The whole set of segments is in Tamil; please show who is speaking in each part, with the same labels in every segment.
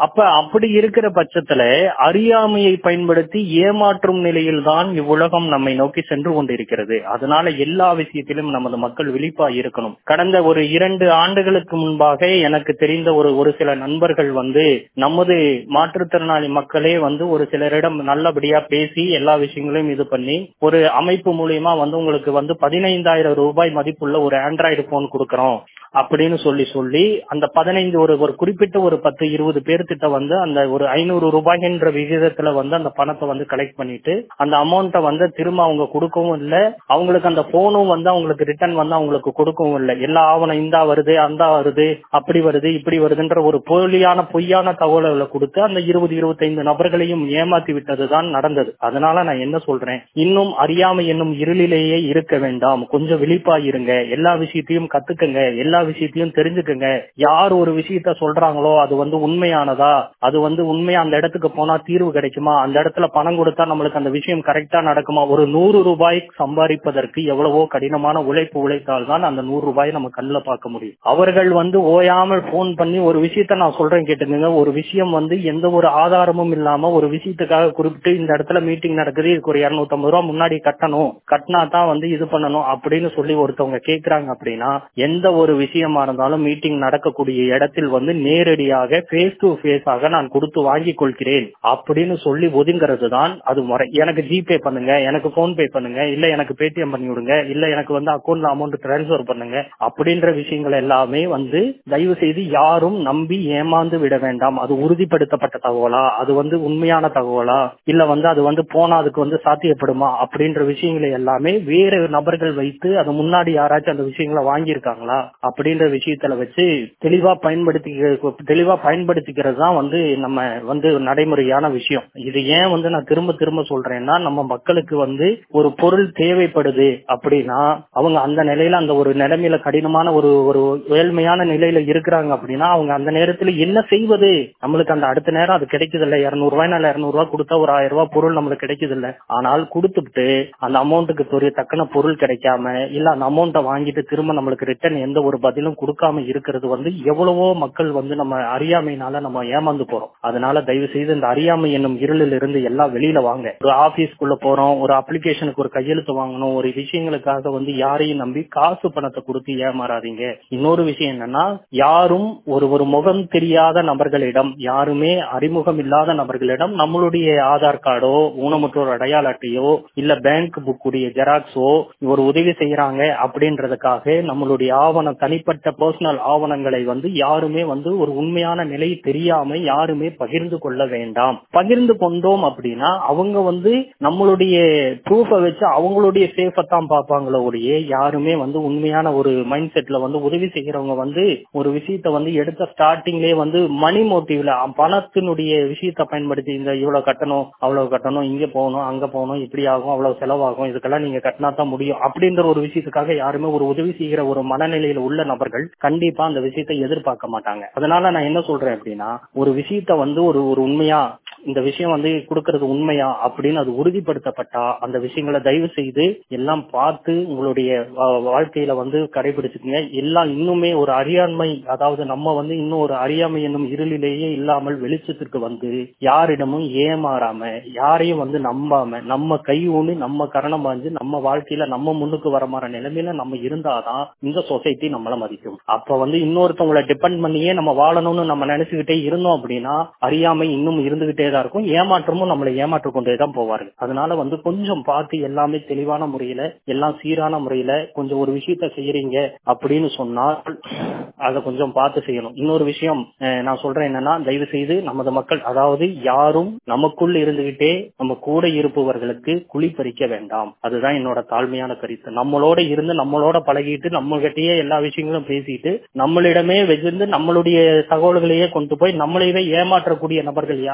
Speaker 1: அப்ப அப்படி இருக்கிற பட்சத்துல அறியாமையை பயன்படுத்தி ஏமாற்றும் நிலையில்தான் இவ்வுலகம் நம்மை நோக்கி சென்று கொண்டிருக்கிறது அதனால எல்லா விஷயத்திலும் நமது மக்கள் விழிப்பா இருக்கணும் கடந்த ஒரு இரண்டு ஆண்டுகளுக்கு முன்பாக எனக்கு தெரிந்த ஒரு ஒரு சில நண்பர்கள் வந்து நமது மாற்றுத்திறனாளி மக்களே வந்து ஒரு சிலரிடம் நல்லபடியா பேசி எல்லா விஷயங்களையும் இது பண்ணி ஒரு அமைப்பு மூலியமா வந்து உங்களுக்கு வந்து பதினைந்தாயிரம் ரூபாய் மதிப்புள்ள ஒரு ஆண்ட்ராய்டு போன் கொடுக்கறோம் அப்படின்னு சொல்லி சொல்லி அந்த பதினைந்து ஒரு ஒரு குறிப்பிட்ட ஒரு பத்து இருபது பேர்த்திட்ட வந்து அந்த ஒரு ஐநூறு ரூபாய்ன்ற விகிதத்துல வந்து அந்த பணத்தை வந்து கலெக்ட் பண்ணிட்டு அந்த அமௌண்ட்டை வந்து திரும்ப அவங்க கொடுக்கவும் இல்லை அவங்களுக்கு அந்த போனும் வந்து அவங்களுக்கு ரிட்டர்ன் வந்து அவங்களுக்கு கொடுக்கவும் இல்லை எல்லா ஆவணம் இந்தா வருது அந்த வருது அப்படி வருது இப்படி வருதுன்ற ஒரு போலியான பொய்யான தகவல்களை கொடுத்து அந்த இருபது இருபத்தைந்து நபர்களையும் ஏமாத்தி விட்டதுதான் நடந்தது அதனால நான் என்ன சொல்றேன் இன்னும் அறியாமை என்னும் இருளிலேயே இருக்க வேண்டாம் கொஞ்சம் விழிப்பா இருங்க எல்லா விஷயத்தையும் கத்துக்கங்க எல்லா விஷயத்தையும் தெரிஞ்சுக்கங்க யார் ஒரு விஷயத்த சொல்றாங்களோ அது வந்து உண்மையானதா அது வந்து உண்மையா அந்த இடத்துக்கு போனா தீர்வு கிடைக்குமா அந்த இடத்துல பணம் கொடுத்தா நம்மளுக்கு அந்த விஷயம் கரெக்டா நடக்குமா ஒரு நூறு ரூபாய் சம்பாதிப்பதற்கு எவ்வளவோ கடினமான உழைப்பு உழைத்தால் தான் அந்த நூறு ரூபாய் நம்ம கண்ணில் பார்க்க முடியும் அவர்கள் வந்து ஓயாமல் போன் பண்ணி ஒரு விஷயத்த நான் சொல்றேன் கேட்டுங்க ஒரு விஷயம் வந்து எந்த ஒரு ஆதாரமும் இல்லாம ஒரு விஷயத்துக்காக குறிப்பிட்டு இந்த இடத்துல மீட்டிங் நடக்குது இதுக்கு ஒரு இருநூத்தி ஐம்பது ரூபா முன்னாடி கட்டணும் கட்டினா தான் வந்து இது பண்ணணும் அப்படின்னு சொல்லி ஒருத்தவங்க கேக்குறாங்க அப்படின்னா எந்த ஒரு விஷயமா இருந்தாலும் மீட்டிங் நடக்கக்கூடிய இடத்தில் வந்து நேரடியாக ஃபேஸ் டு ஃபேஸ் ஆக நான் கொடுத்து வாங்கி கொள்கிறேன் அப்படின்னு சொல்லி ஒதுங்கிறது தான் அது முறை எனக்கு ஜிபே பண்ணுங்க எனக்கு போன் பே பண்ணுங்க இல்ல எனக்கு பேடிஎம் பண்ணி விடுங்க இல்ல எனக்கு வந்து அக்கௌண்ட்ல அமௌண்ட் டிரான்ஸ்பர் பண்ணுங்க அப்படின்ற விஷயங்கள் எல்லாமே வந்து தயவு செய்து யாரும் நம்பி ஏமாந்து விட வேண்டாம் அது உறுதிப்படுத்தப்பட்ட தகவலா அது வந்து உண்மையான தகவலா இல்ல வந்து அது வந்து போனா அதுக்கு வந்து சாத்தியப்படுமா அப்படின்ற விஷயங்களை எல்லாமே வேற நபர்கள் வைத்து அது முன்னாடி யாராச்சும் அந்த விஷயங்களை வாங்கியிருக்காங்களா அப்படின்ற விஷயத்துல வச்சு தெளிவா பயன்படுத்தி தெளிவா பயன்படுத்திக்கிறது தான் வந்து நம்ம வந்து நடைமுறையான விஷயம் இது ஏன் வந்து நான் திரும்ப திரும்ப சொல்றேன்னா நம்ம மக்களுக்கு வந்து ஒரு பொருள் தேவைப்படுது அப்படின்னா அவங்க அந்த நிலையில அந்த ஒரு நிலைமையில கடினமான ஒரு ஒரு ஏழ்மையான நிலையில இருக்கிறாங்க அப்படின்னா அவங்க அந்த நேரத்துல என்ன செய்வது நம்மளுக்கு அந்த அடுத்த நேரம் அது கிடைக்குது இல்ல இருநூறு ரூபாய் நல்ல இருநூறு ரூபாய் கொடுத்தா ஒரு ஆயிரம் ரூபாய் பொருள் நம்மளுக்கு கிடைக்குது இல்ல ஆனால் கொடுத்துட்டு அந்த அமௌண்ட்டுக்கு பெரிய தக்கன பொருள் கிடைக்காம இல்ல அந்த அமௌண்ட்டை வாங்கிட்டு திரும்ப நம்மளுக்கு ரிட்டர்ன் எந்த ஒரு பதிலும் கொடுக்காம இருக்கிறது வந்து எவ்வளவோ மக்கள் வந்து நம்ம அறியாமையினால நம்ம ஏமாந்து போறோம் அதனால தயவு செய்து இந்த அறியாமை என்னும் இருளில் இருந்து எல்லாம் வெளியில வாங்க ஒரு ஆபீஸ்க்குள்ள போறோம் ஒரு அப்ளிகேஷனுக்கு ஒரு கையெழுத்து வாங்கணும் ஒரு விஷயங்களுக்காக வந்து யாரையும் நம்பி காசு பணத்தை கொடுத்து ஏமாறாதீங்க இன்னொரு விஷயம் என்னன்னா யாரும் ஒரு ஒரு முகம் தெரியாத நபர்களிடம் யாருமே அறிமுகம் இல்லாத நபர்களிடம் நம்மளுடைய ஆதார் கார்டோ ஊனமுற்றோர் அடையாள அட்டையோ இல்ல பேங்க் புக் உடைய ஜெராக்ஸோ ஒரு உதவி செய்யறாங்க அப்படின்றதுக்காக நம்மளுடைய ஆவணம் தனிப்பட்ட பர்சனல் ஆவணங்களை வந்து யாருமே வந்து ஒரு உண்மையான நிலை தெரியாம யாருமே பகிர்ந்து கொள்ள வேண்டாம் பகிர்ந்து கொண்டோம் அப்படின்னா அவங்க வந்து நம்மளுடைய ப்ரூஃபை வச்சு அவங்களுடைய சேஃபை தான் பார்ப்பாங்களோ ஒழிய யாருமே வந்து உண்மையான ஒரு மைண்ட் செட்ல வந்து உதவி செய்யறவங்க வந்து ஒரு விஷயத்த வந்து எடுத்த ஸ்டார்டிங்லேயே வந்து மணி மோட்டிவ்ல பணத்தினுடைய விஷயத்த பயன்படுத்தி இந்த இவ்வளவு கட்டணும் அவ்வளவு கட்டணும் இங்க போகணும் அங்க போகணும் இப்படி ஆகும் அவ்வளவு செலவாகும் இதுக்கெல்லாம் நீங்க கட்டினா தான் முடியும் அப்படின்ற ஒரு விஷயத்துக்காக யாருமே ஒரு உதவி செய்கிற ஒரு மனநிலையில உள்ள நபர்கள் கண்டிப்பா அந்த விஷயத்தை எதிர்பார்க்க மாட்டாங்க அதனால நான் என்ன சொல்றேன் அப்படின்னா ஒரு விஷயத்த வந்து ஒரு ஒரு உண்மையா இந்த விஷயம் வந்து கொடுக்கறது உண்மையா அப்படின்னு அது உறுதிப்படுத்தப்பட்டா அந்த விஷயங்களை தயவு செய்து எல்லாம் பார்த்து உங்களுடைய வாழ்க்கையில வந்து கடைபிடிச்சுக்கங்க எல்லாம் இன்னுமே ஒரு அறியாண்மை அதாவது நம்ம வந்து இன்னும் ஒரு அறியாமை என்னும் இருளிலேயே இல்லாமல் வெளிச்சத்திற்கு வந்து யாரிடமும் ஏமாறாம யாரையும் வந்து நம்பாம நம்ம கை ஊனி நம்ம கரணம் பாஞ்சு நம்ம வாழ்க்கையில நம்ம முன்னுக்கு வர மாதிரி நிலைமையில நம்ம இருந்தாதான் இந்த சொசைட்டி நம்மள மதிக்கும் அப்ப வந்து இன்னொருத்தவங்களை டிபெண்ட் பண்ணியே நம்ம வாழணும்னு நம்ம நினைச்சுக்கிட்டே இருந்தோம் அப்படின்னா அறியாமை இன்னும் இருந்துகிட்டே தான் இருக்கும் ஏமாற்றமும் நம்மளை ஏமாற்று கொண்டே தான் போவார்கள் அதனால வந்து கொஞ்சம் பார்த்து எல்லாமே தெளிவான முறையில எல்லாம் சீரான முறையில கொஞ்சம் ஒரு விஷயத்த செய்யறீங்க அப்படின்னு சொன்னால் அதை கொஞ்சம் பார்த்து செய்யணும் இன்னொரு விஷயம் நான் சொல்றேன் என்னன்னா தயவு செய்து நமது மக்கள் அதாவது யாரும் நமக்குள் இருந்துகிட்டே நம்ம கூட இருப்பவர்களுக்கு குழி பறிக்க வேண்டாம் அதுதான் என்னோட தாழ்மையான கருத்து நம்மளோட இருந்து நம்மளோட பழகிட்டு நம்மகிட்டயே எல்லா விஷயங்களும் பேசிட்டு நம்மளிடமே வச்சிருந்து நம்மளுடைய தகவல்களையே கொண்டு போய் நம்மளையே ஏமாற்றக்கூடிய நபர்கள் யாராவது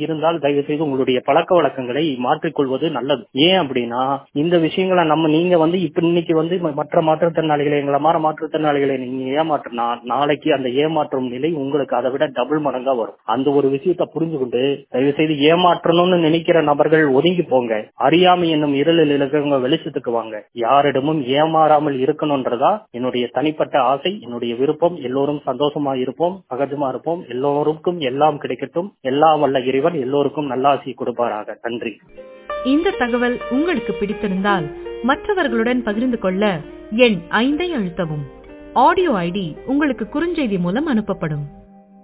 Speaker 1: இருந்தால் தயவு செய்து உங்களுடைய பழக்க வழக்கங்களை மாற்றிக்கொள்வது நல்லது ஏன் அப்படின்னா இந்த விஷயங்களை நம்ம நீங்க வந்து இப்ப இன்னைக்கு வந்து மற்ற மாற்றுத்திறனாளிகளை எங்களை மாற மாற்றுத்திறனாளிகளை நீங்க ஏமாற்றினா நாளைக்கு அந்த ஏமாற்றும் நிலை உங்களுக்கு அதை விட டபுள் மடங்கா வரும் அந்த ஒரு விஷயத்த புரிஞ்சுக்கிட்டு தயவு செய்து ஏமாற்றணும்னு நினைக்கிற நபர்கள் ஒதுங்கி போங்க அறியாமை என்னும் இருளில் இருக்கிறவங்க வெளிச்சத்துக்கு வாங்க யாரிடமும் ஏமாறாமல் இருக்கணும்ன்றதா என்னுடைய தனிப்பட்ட ஆசை என்னுடைய விருப்பம் எல்லோரும் சந்தோஷமா இருப்போம் சகஜமா இருப்போம் எல்லோருக்கும் எல்லாம் கிடைக்கட்டும் எல்லாம் வல்ல இறைவன் எல்லோருக்கும் நல்லாசி கொடுப்பாராக நன்றி
Speaker 2: இந்த தகவல் உங்களுக்கு பிடித்திருந்தால் மற்றவர்களுடன் பகிர்ந்து கொள்ள எண் ஐந்தை அழுத்தவும் ஆடியோ ஐடி உங்களுக்கு குறுஞ்செய்தி மூலம் அனுப்பப்படும்